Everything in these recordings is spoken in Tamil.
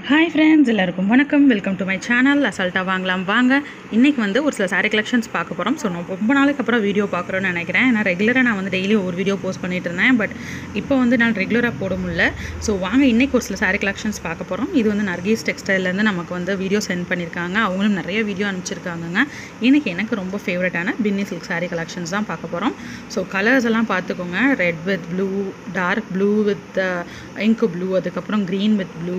ஹாய் ஃப்ரெண்ட்ஸ் எல்லாருக்கும் வணக்கம் வெல்கம் டு மை சேனல் அசால்ட்டாக வாங்கலாம் வாங்க இன்றைக்கி வந்து ஒரு சில சாரீ கலெக்ஷன்ஸ் பார்க்க போகிறோம் ஸோ நான் ரொம்ப நாளைக்கு அப்புறம் வீடியோ பார்க்குறோன்னு நினைக்கிறேன் ஏன்னா ரெகுலராக நான் வந்து டெய்லி ஒரு வீடியோ போஸ்ட் பண்ணிட்டு இருந்தேன் பட் இப்போ வந்து நான் ரெகுலராக போட முடியல ஸோ வாங்க இன்றைக்கி ஒரு சில சாரீ கலெக்ஷன்ஸ் பார்க்க போகிறோம் இது வந்து நர்கீஸ் டெக்ஸ்டைல்லேருந்து நமக்கு வந்து வீடியோ சென்ட் பண்ணியிருக்காங்க அவங்களும் நிறைய வீடியோ அனுப்பிச்சிருக்காங்கங்க இன்றைக்கி எனக்கு ரொம்ப ஃபேவரட்டான பின்னி சில்க் சாரீ கலெக்ஷன்ஸ் தான் பார்க்க போகிறோம் ஸோ கலர்ஸ் எல்லாம் பார்த்துக்கோங்க red with blue dark blue with ink blue அதுக்கப்புறம் green with blue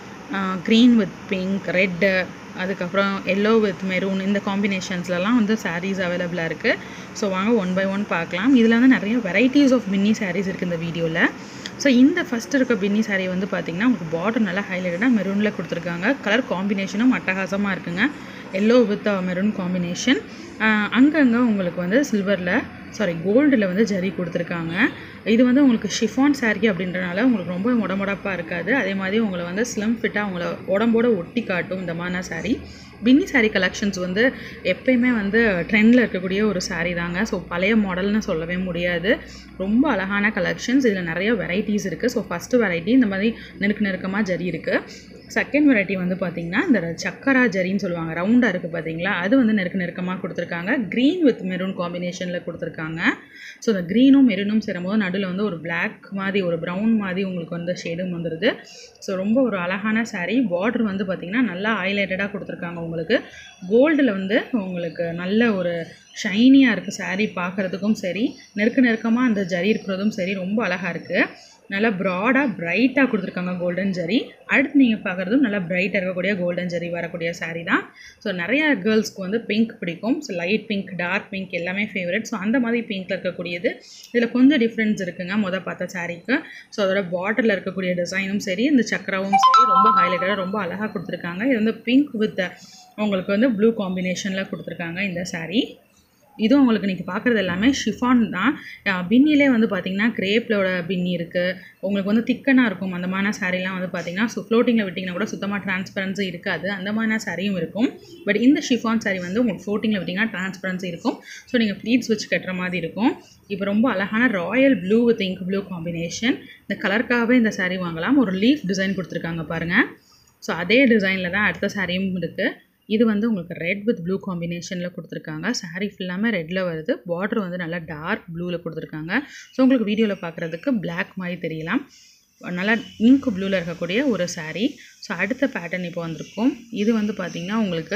green with pink red அதுக்கப்புறம் எல்லோ வித் மெரூன் இந்த காம்பினேஷன்ஸ்லலாம் வந்து சாரீஸ் அவைலபிளாக இருக்குது ஸோ வாங்க ஒன் பை ஒன் பார்க்கலாம் இதில் வந்து நிறைய வெரைட்டிஸ் ஆஃப் பின்னி சாரீஸ் இருக்குது இந்த வீடியோவில் ஸோ இந்த ஃபஸ்ட் இருக்க பின்னி சாரீ வந்து பார்த்திங்கன்னா உங்களுக்கு பார்டர் நல்லா ஹைலைட்டடாக மெரூனில் கொடுத்துருக்காங்க கலர் காம்பினேஷனும் அட்டகாசமாக இருக்குங்க எல்லோ வித் மெரூன் காம்பினேஷன் அங்கங்கே உங்களுக்கு வந்து சில்வரில் சாரி கோல்டில் வந்து ஜரி கொடுத்துருக்காங்க இது வந்து உங்களுக்கு ஷிஃபான் சாரீ அப்படின்றனால உங்களுக்கு ரொம்ப உடம்புடப்பாக இருக்காது அதே மாதிரி உங்களை வந்து ஸ்லிம் ஃபிட்டாக உங்களை உடம்போட ஒட்டி காட்டும் இந்த மாதிரி சாரீ பின்னி சாரீ கலெக்ஷன்ஸ் வந்து எப்பயுமே வந்து ட்ரெண்டில் இருக்கக்கூடிய ஒரு சாரீ தாங்க ஸோ பழைய மாடல்னு சொல்லவே முடியாது ரொம்ப அழகான கலெக்ஷன்ஸ் இதில் நிறைய வெரைட்டிஸ் இருக்குது ஸோ ஃபஸ்ட்டு வெரைட்டி இந்த மாதிரி நெருக்க நெருக்கமாக ஜரி இருக்குது செகண்ட் வெரைட்டி வந்து பார்த்திங்கன்னா இந்த சக்கரா ஜரின்னு சொல்லுவாங்க ரவுண்டாக இருக்குது பார்த்தீங்களா அது வந்து நெருக்க நெருக்கமாக கொடுத்துருக்காங்க க்ரீன் வித் மெரூன் காம்பினேஷனில் கொடுத்துருக்காங்க ஸோ இந்த க்ரீனும் மெரூனும் சேரும்போது நடுவில் வந்து ஒரு பிளாக் மாதிரி ஒரு ப்ரௌன் மாதிரி உங்களுக்கு வந்து ஷேடும் வந்துடுது ஸோ ரொம்ப ஒரு அழகான சாரீ பார்டர் வந்து பார்த்திங்கன்னா நல்லா ஹைலைட்டடாக கொடுத்துருக்காங்க உங்களுக்கு கோல்டில் வந்து உங்களுக்கு நல்ல ஒரு ஷைனியாக இருக்குது சாரீ பார்க்குறதுக்கும் சரி நெருக்க நெருக்கமாக அந்த ஜரி இருக்கிறதும் சரி ரொம்ப அழகாக இருக்குது நல்லா ப்ராடாக பிரைட்டாக கொடுத்துருக்காங்க கோல்டன் ஜரி அடுத்து நீங்கள் பார்க்குறதும் நல்லா பிரைட்டாக இருக்கக்கூடிய கோல்டன் ஜரி வரக்கூடிய சாரீ தான் ஸோ நிறையா கேர்ள்ஸ்க்கு வந்து பிங்க் பிடிக்கும் so light pink dark pink எல்லாமே ஃபேவரட் ஸோ அந்த மாதிரி பிங்க்கில் இருக்கக்கூடியது இதில் கொஞ்சம் டிஃப்ரென்ஸ் இருக்குங்க மொதல் பார்த்த சாரீக்கு ஸோ அதோட பார்டரில் இருக்கக்கூடிய டிசைனும் சரி இந்த சக்கராவும் சரி ரொம்ப ஹைலைட்டடாக ரொம்ப அழகாக கொடுத்துருக்காங்க இது வந்து பிங்க் வித் உங்களுக்கு வந்து ப்ளூ காம்பினேஷனில் கொடுத்துருக்காங்க இந்த சாரீ இதுவும் உங்களுக்கு இன்றைக்கி பார்க்குறது எல்லாமே ஷிஃபான் தான் பின்னிலே வந்து பார்த்திங்கன்னா கிரேப்பிலோட பின்னி இருக்குது உங்களுக்கு வந்து திக்கனாக இருக்கும் அந்த மாதிரி சாரீலாம் வந்து பார்த்திங்கன்னா ஸோ ஃப்ளோட்டிங்கில் விட்டிங்கன்னா கூட சுத்தமாக டிரான்ஸ்பரன்சி இருக்காது அந்த மாதிரி சாரியும் இருக்கும் பட் இந்த ஷிஃபான் சாரீ வந்து உங்களுக்கு ஃப்ளோட்டிங்கில் விட்டிங்கன்னா டிரான்ஸ்பரன்சி இருக்கும் ஸோ நீங்கள் ப்ளீட்ஸ் வச்சு கட்டுற மாதிரி இருக்கும் இப்போ ரொம்ப அழகான royal blue with ink blue combination இந்த கலருக்காகவே இந்த சாரீ வாங்கலாம் ஒரு லீஃப் டிசைன் கொடுத்துருக்காங்க பாருங்கள் ஸோ அதே டிசைனில் தான் அடுத்த சாரியும் இருக்குது இது வந்து உங்களுக்கு ரெட் வித் ப்ளூ காம்பினேஷனில் கொடுத்துருக்காங்க சாரீ ஃபுல்லாமே ரெட்டில் வருது பார்டர் வந்து நல்லா டார்க் ப்ளூவில் கொடுத்துருக்காங்க ஸோ உங்களுக்கு வீடியோவில் பார்க்குறதுக்கு பிளாக் மாதிரி தெரியலாம் நல்லா இங்க் ப்ளூவில் இருக்கக்கூடிய ஒரு சாரீ ஸோ அடுத்த பேட்டர்ன் இப்போ வந்திருக்கும் இது வந்து பார்த்திங்கன்னா உங்களுக்கு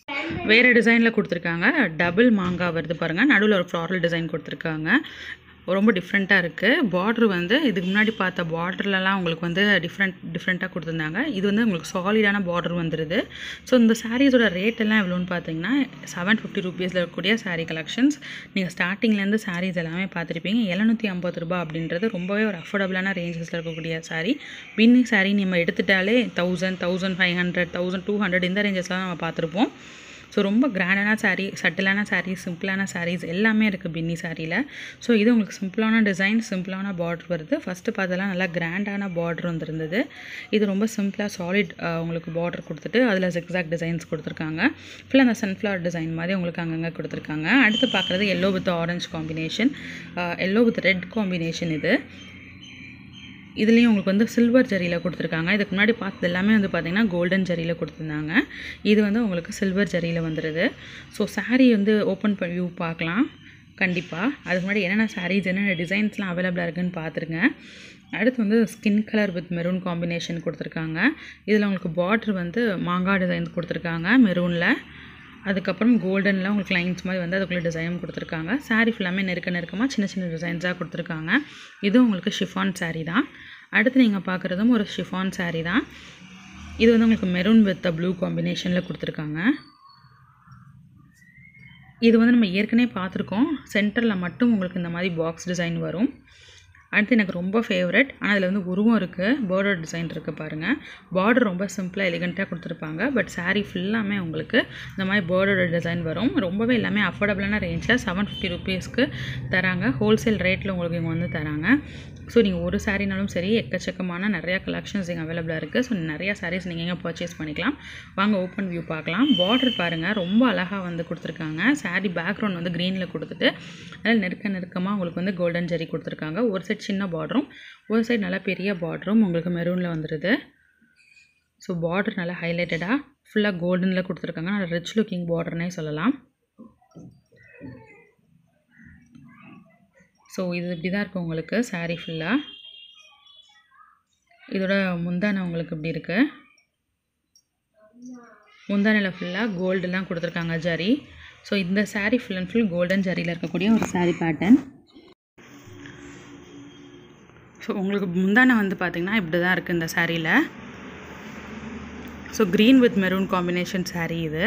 வேறு டிசைனில் கொடுத்துருக்காங்க டபுள் மாங்காய் வருது பாருங்கள் நடுவில் ஒரு ஃப்ளாரல் டிசைன் கொடுத்துருக்காங்க ரொம்ப டிஃப்ரெண்ட்டாக இருக்குது பார்ட்ரு வந்து இதுக்கு முன்னாடி பார்த்த பார்டர்லலாம் உங்களுக்கு வந்து டிஃப்ரெண்ட் டிஃப்ரெண்ட்டாக கொடுத்துருந்தாங்க இது வந்து உங்களுக்கு சாலிடான பார்டர் வந்துடுது ஸோ இந்த சாரீஸோட ரேட் எல்லாம் எவ்வளோன்னு பார்த்தீங்கன்னா செவன் ஃபிஃப்டி ருபீஸில் இருக்கக்கூடிய சாரீ கலெக்ஷன்ஸ் நீங்கள் ஸ்டார்டிங்லேருந்து சாரீஸ் எல்லாமே பார்த்துருப்பீங்க எழுநூற்றி ஐம்பது ரூபா அப்படின்றது ரொம்பவே ஒரு அஃபோர்டபுளான ரேஞ்சஸில் இருக்கக்கூடிய சாரீ பின்னி சாரீ நம்ம எடுத்துட்டாலே thousand thousand five hundred thousand two hundred இந்த ரேஞ்சஸ்லாம் நம்ம பார்த்துருப்போம் ஸோ ரொம்ப கிராண்டான சாரீ சட்டிலான சாரீஸ் சிம்பிளான சாரீஸ் எல்லாமே இருக்குது பின்னி சாரியில் ஸோ இது உங்களுக்கு சிம்பிளான டிசைன் சிம்பிளான பார்டர் வருது ஃபஸ்ட்டு பார்த்தலாம் நல்லா கிராண்டான பார்டர் வந்துருந்தது இது ரொம்ப சிம்பிளாக சாலிட் உங்களுக்கு பார்டர் கொடுத்துட்டு அதில் எக்ஸாக்ட் டிசைன்ஸ் கொடுத்துருக்காங்க ஃபுல்லாக அந்த சன்ஃப்ளவர் டிசைன் மாதிரி உங்களுக்கு அங்கங்கே கொடுத்துருக்காங்க அடுத்து பார்க்குறது yellow with orange combination yellow with red combination இது இதுலேயும் உங்களுக்கு வந்து சில்வர் ஜரியில் கொடுத்துருக்காங்க இதுக்கு முன்னாடி பார்த்தது எல்லாமே வந்து பார்த்திங்கன்னா கோல்டன் ஜரியில் கொடுத்துருந்தாங்க இது வந்து உங்களுக்கு சில்வர் ஜரியில் வந்துடுது ஸோ சாரீ வந்து ஓப்பன் பண்ணி வியூ பார்க்கலாம் கண்டிப்பாக அதுக்கு முன்னாடி என்னென்ன சாரீஸ் என்னென்ன டிசைன்ஸ்லாம் அவைலபிளாக இருக்குதுன்னு பார்த்துருங்க அடுத்து வந்து skin colour with maroon combination கொடுத்துருக்காங்க இதில் உங்களுக்கு பார்ட்ரு வந்து மாங்காய் டிசைன்ஸ் கொடுத்துருக்காங்க மெரூனில் அதுக்கப்புறம் கோல்டனில் உங்களுக்கு லைன்ஸ் மாதிரி வந்து அதுக்குள்ளே டிசைனும் கொடுத்துருக்காங்க சாரீ ஃபுல்லாமே நெருக்க நெருக்கமாக சின்ன சின்ன டிசைன்ஸாக கொடுத்துருக்காங்க இதுவும் உங்களுக்கு ஷிஃபான் சாரீ தான் அடுத்து நீங்கள் பார்க்குறதும் ஒரு ஷிஃபான் சாரீ தான் இது வந்து உங்களுக்கு மெரூன் வித் ப்ளூ காம்பினேஷனில் கொடுத்துருக்காங்க இது வந்து நம்ம ஏற்கனவே பார்த்துருக்கோம் சென்டரில் மட்டும் உங்களுக்கு இந்த மாதிரி பாக்ஸ் டிசைன் வரும் அடுத்து எனக்கு ரொம்ப ஃபேவரட் ஆனால் அதில் வந்து உருவம் இருக்குது பார்டர் டிசைன் இருக்குது பாருங்கள் பார்டர் ரொம்ப சிம்பிளாக எலிகண்ட்டாக கொடுத்துருப்பாங்க பட் சாரீ ஃபுல்லாமே உங்களுக்கு இந்த மாதிரி பார்டரோட டிசைன் வரும் ரொம்பவே எல்லாமே அஃபோர்டபுளான ரேஞ்சில் செவன் ஃபிஃப்டி ருபீஸ்க்கு தராங்க ஹோல்சேல் ரேட்டில் உங்களுக்கு இங்கே வந்து தராங்க ஸோ நீங்கள் ஒரு சாரீனாலும் சரி எக்கச்சக்கமான நிறையா கலெக்ஷன்ஸ் இங்கே அவைலபிளாக இருக்குது ஸோ நிறையா சாரீஸ் நீங்கள் எங்கே பர்ச்சேஸ் பண்ணிக்கலாம் வாங்க ஓப்பன் வியூ பார்க்கலாம் பார்டர் பாருங்கள் ரொம்ப அழகாக வந்து கொடுத்துருக்காங்க சாரீ பேக்ரவுண்ட் வந்து க்ரீனில் கொடுத்துட்டு அதில் நெருக்க நெருக்கமாக உங்களுக்கு வந்து கோல்டன் ஜெரி கொடுத்துருக்காங்க ஒரு சைட் சின்ன பார்டரும் ஒரு சைடு நல்லா பெரிய பார்டரும் உங்களுக்கு மெரூனில் வந்துடுது ஸோ ஸோ பார்டர் நல்லா ஹைலைட்டடாக ஃபுல்லாக கோல்டனில் கொடுத்துருக்காங்க நல்லா ரிச் லுக்கிங் பார்டர்னே சொல்லலாம் ஸோ இது இப்படி தான் இருக்கும் உங்களுக்கு சாரீ ஃபுல்லாக இதோட முந்தானை உங்களுக்கு இப்படி இருக்குது முந்தானையில் ஃபுல்லாக கோல்டுலாம் கொடுத்துருக்காங்க ஜரி ஸோ இந்த sari full and full golden ஜரியில் இருக்கக்கூடிய ஒரு சாரீ பேட்டர்ன் ஸோ உங்களுக்கு முந்தானை வந்து பார்த்திங்கன்னா இப்படி தான் இருக்குது இந்த சாரியில் so green with maroon combination sari இது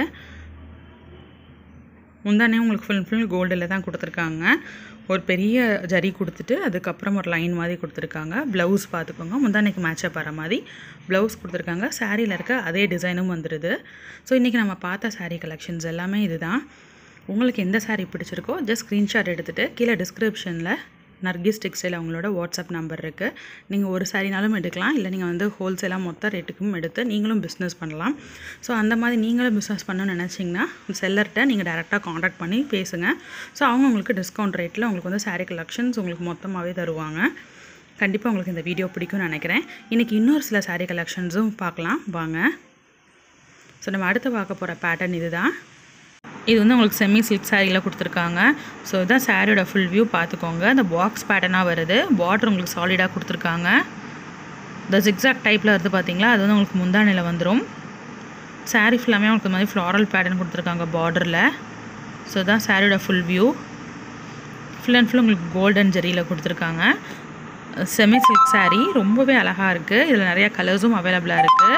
முந்தானே உங்களுக்கு ஃபுல் ஃபுல் கோல்டில் தான் கொடுத்துருக்காங்க ஒரு பெரிய ஜரி கொடுத்துட்டு அதுக்கப்புறம் ஒரு லைன் மாதிரி கொடுத்துருக்காங்க ப்ளவுஸ் பார்த்துக்கோங்க முந்தானைக்கு மேட்சப் வர மாதிரி ப்ளவுஸ் கொடுத்துருக்காங்க சாரியில் இருக்க அதே டிசைனும் வந்துடுது ஸோ இன்றைக்கி நம்ம பார்த்த சாரீ கலெக்ஷன்ஸ் எல்லாமே இதுதான் உங்களுக்கு எந்த சாரீ பிடிச்சிருக்கோ ஜஸ்ட் ஸ்க்ரீன்ஷாட் எடுத்துகிட்டு கீழே டிஸ்கிரிப்ஷனில் நர்கிஸ் டெக்ஸ்டைல் அவங்களோட வாட்ஸ்அப் நம்பர் இருக்குது நீங்கள் ஒரு சாரினாலும் எடுக்கலாம் இல்லை நீங்கள் வந்து ஹோல்சேலாக மொத்த ரேட்டுக்கும் எடுத்து நீங்களும் பிஸ்னஸ் பண்ணலாம் ஸோ அந்த மாதிரி நீங்களும் பிஸ்னஸ் பண்ணணும்னு நினச்சிங்கன்னா செல்லர்கிட்ட நீங்கள் டேரெக்டாக காண்டாக்ட் பண்ணி பேசுங்க ஸோ அவங்க உங்களுக்கு டிஸ்கவுண்ட் ரேட்டில் உங்களுக்கு வந்து சாரீ கலெக்ஷன்ஸ் உங்களுக்கு மொத்தமாகவே தருவாங்க கண்டிப்பாக உங்களுக்கு இந்த வீடியோ பிடிக்கும்னு நினைக்கிறேன் இன்றைக்கி இன்னொரு சில சாரீ கலெக்ஷன்ஸும் பார்க்கலாம் வாங்க ஸோ நம்ம அடுத்து பார்க்க போகிற பேட்டர்ன் இது தான் இது வந்து உங்களுக்கு செமி சில்க் சாரியில் கொடுத்துருக்காங்க ஸோ இதுதான் சாரியோட ஃபுல் வியூ பார்த்துக்கோங்க இந்த பாக்ஸ் பேட்டர்னாக வருது பார்டர் உங்களுக்கு சாலிடாக கொடுத்துருக்காங்க இந்த ஜிக்ஸாக் டைப்பில் வருது பார்த்தீங்களா அது வந்து உங்களுக்கு முந்தானையில் வந்துடும் சாரீ ஃபுல்லாமே உங்களுக்கு இந்த மாதிரி ஃப்ளாரல் பேட்டர்ன் கொடுத்துருக்காங்க பார்டரில் ஸோ இதுதான் சாரியோட full view full and full உங்களுக்கு கோல்டன் ஜெரியில் கொடுத்துருக்காங்க செமி சில்க் சாரீ ரொம்பவே அழகாக இருக்குது இதில் நிறையா கலர்ஸும் அவைலபிளாக இருக்குது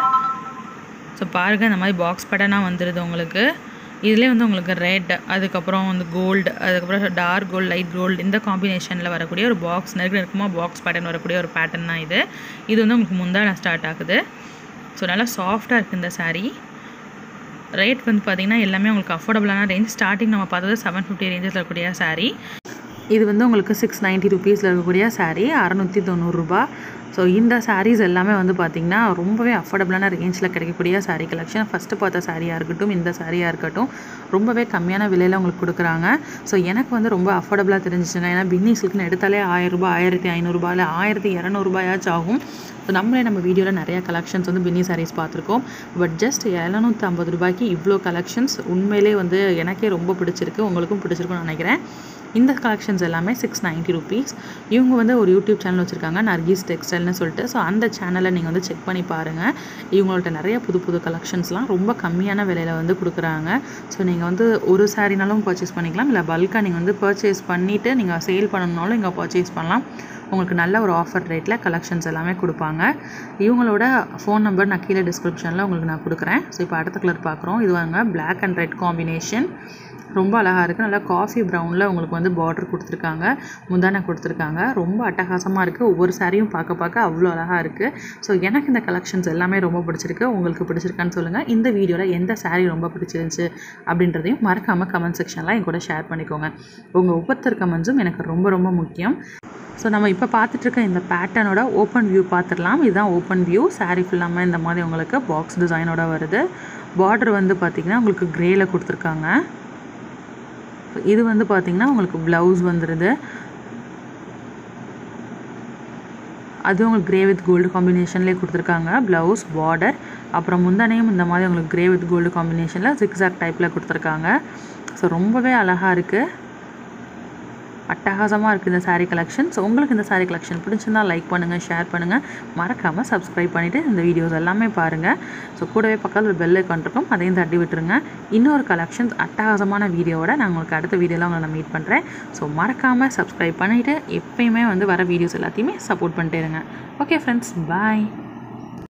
ஸோ பாருங்கள் இந்த மாதிரி பாக்ஸ் பேட்டர்னாக வந்துடுது உங்களுக்கு இதுலேயே வந்து உங்களுக்கு ரெட் அதுக்கப்புறம் வந்து கோல்டு அதுக்கப்புறம் டார்க் கோல்டு லைட் கோல்டு இந்த காம்பினேஷனில் வரக்கூடிய ஒரு பாக்ஸ் நெருக்க நெருக்கமாக பாக்ஸ் பேட்டர்ன் வரக்கூடிய ஒரு பேட்டர்ன் தான் இது இது வந்து உங்களுக்கு முந்தான ஸ்டார்ட் ஆகுது ஸோ நல்லா சாஃப்டாக இருக்குது இந்த சாரீ ரேட் வந்து பார்த்திங்கன்னா எல்லாமே உங்களுக்கு அஃபோர்டபுளான ரேஞ்ச் ஸ்டார்டிங் நம்ம பார்த்தது செவன் ஃபிஃப்டி ரேஞ்சஸில் இருக்கக்கூடிய சாரீ இது வந்து உங்களுக்கு சிக்ஸ் நைன்ட்டி ருபீஸில் இருக்கக்கூடிய சாரீ அறநூற்றி தொண்ணூறுரூபா ஸோ இந்த சாரீஸ் எல்லாமே வந்து பார்த்திங்கன்னா ரொம்பவே அஃபோர்டபுளான ரேஞ்சில் கிடைக்கக்கூடிய சாரீ கலெக்ஷன் ஃபஸ்ட்டு பார்த்த சாரியாக இருக்கட்டும் இந்த சாரியாக இருக்கட்டும் ரொம்பவே கம்மியான விலையில் உங்களுக்கு கொடுக்குறாங்க ஸோ எனக்கு வந்து ரொம்ப அஃபோர்டபுளாக தெரிஞ்சிச்சுங்க ஏன்னா பின்னி சில்க்னு எடுத்தாலே ஆயிரரூபா ஆயிரத்தி ஐநூறுரூபா இல்லை ஆயிரத்தி இரநூறுபாயாச்சும் ஆகும் ஸோ நம்மளே நம்ம வீடியோவில் நிறையா கலெக்ஷன்ஸ் வந்து பின்னி சாரீஸ் பார்த்துருக்கோம் பட் ஜஸ்ட் எழுநூற்றி ஐம்பது ரூபாய்க்கு இவ்வளோ கலெக்ஷன்ஸ் உண்மையிலே வந்து எனக்கே ரொம்ப பிடிச்சிருக்கு உங்களுக்கும் பிடிச்சிருக்குன்னு நினைக்கிறேன் இந்த கலெக்ஷன்ஸ் எல்லாமே சிக்ஸ் நைன்ட்டி ருபீஸ் இவங்க வந்து ஒரு யூடியூப் சேனல் வச்சுருக்காங்க நர்கீஸ் டெக்ஸ்டைல்னு சொல்லிட்டு ஸோ அந்த சேனலை நீங்கள் வந்து செக் பண்ணி பாருங்கள் இவங்கள்ட்ட நிறைய புது புது கலெக்ஷன்ஸ்லாம் ரொம்ப கம்மியான விலையில் வந்து கொடுக்குறாங்க ஸோ நீங்கள் வந்து ஒரு சாரினாலும் பர்ச்சேஸ் பண்ணிக்கலாம் இல்லை பல்காக நீங்கள் வந்து பர்ச்சேஸ் பண்ணிவிட்டு நீங்கள் சேல் பண்ணணுனாலும் இங்கே பர்ச்சேஸ் பண்ணலாம் உங்களுக்கு நல்ல ஒரு ஆஃபர் ரேட்டில் கலெக்ஷன்ஸ் எல்லாமே கொடுப்பாங்க இவங்களோட ஃபோன் நம்பர் நான் கீழே டிஸ்கிரிப்ஷனில் உங்களுக்கு நான் கொடுக்குறேன் ஸோ இப்போ அடுத்த கலர் பார்க்குறோம் இது வாங்க பிளாக் அண்ட் ரெட் காம்பினேஷன் ரொம்ப அழகாக இருக்குது நல்லா காஃபி ப்ரௌனில் உங்களுக்கு வந்து பார்டர் கொடுத்துருக்காங்க முந்தானை கொடுத்துருக்காங்க ரொம்ப அட்டகாசமாக இருக்குது ஒவ்வொரு சாரியும் பார்க்க பார்க்க அவ்வளோ அழகாக இருக்குது ஸோ எனக்கு இந்த கலெக்ஷன்ஸ் எல்லாமே ரொம்ப பிடிச்சிருக்கு உங்களுக்கு பிடிச்சிருக்கான்னு சொல்லுங்கள் இந்த வீடியோவில் எந்த சாரீ ரொம்ப பிடிச்சிருந்துச்சு அப்படின்றதையும் மறக்காமல் கமெண்ட் செக்ஷனில் என் கூட ஷேர் பண்ணிக்கோங்க உங்கள் ஒவ்வொருத்தர் கமெண்ட்ஸும் எனக்கு ரொம்ப ரொம்ப முக்கியம் ஸோ நம்ம இப்போ பார்த்துட்ருக்க இந்த பேட்டர்னோட ஓப்பன் வியூ பார்த்துடலாம் இதுதான் ஓப்பன் வியூ சாரீ ஃபுல்லாமல் இந்த மாதிரி உங்களுக்கு பாக்ஸ் டிசைனோட வருது பார்டர் வந்து பார்த்திங்கன்னா உங்களுக்கு க்ரேயில் கொடுத்துருக்காங்க இது வந்து பார்த்திங்கன்னா உங்களுக்கு ப்ளவுஸ் வந்துடுது அது உங்களுக்கு கிரே வித் கோல்டு காம்பினேஷன்லேயே கொடுத்துருக்காங்க ப்ளவுஸ் பார்டர் அப்புறம் முந்தானையும் இந்த மாதிரி உங்களுக்கு கிரே வித் கோல்டு காம்பினேஷனில் ஜிக்ஸாக் டைப்பில் கொடுத்துருக்காங்க ஸோ ரொம்பவே அழகாக இருக்குது அட்டகாசமாக இருக்குது இந்த சாரீ கலெக்ஷன் ஸோ உங்களுக்கு இந்த சாரீ கலெக்ஷன் பிடிச்சிருந்தா லைக் பண்ணுங்கள் ஷேர் பண்ணுங்கள் மறக்காமல் சப்ஸ்கிரைப் பண்ணிவிட்டு இந்த வீடியோஸ் எல்லாமே பாருங்கள் ஸோ கூடவே பக்கத்தில் ஒரு பெல் ஐக்கான் இருக்கும் அதையும் தட்டி விட்டுருங்க இன்னொரு கலெக்ஷன்ஸ் அட்டகாசமான வீடியோவோட நான் உங்களுக்கு அடுத்த வீடியோவில் உங்களை நான் மீட் பண்ணுறேன் ஸோ மறக்காமல் சப்ஸ்கிரைப் பண்ணிவிட்டு எப்பயுமே வந்து வர வீடியோஸ் எல்லாத்தையுமே சப்போர்ட் பண்ணிட்டே இருங்க ஓகே ஃப்ரெண்ட்ஸ் பாய்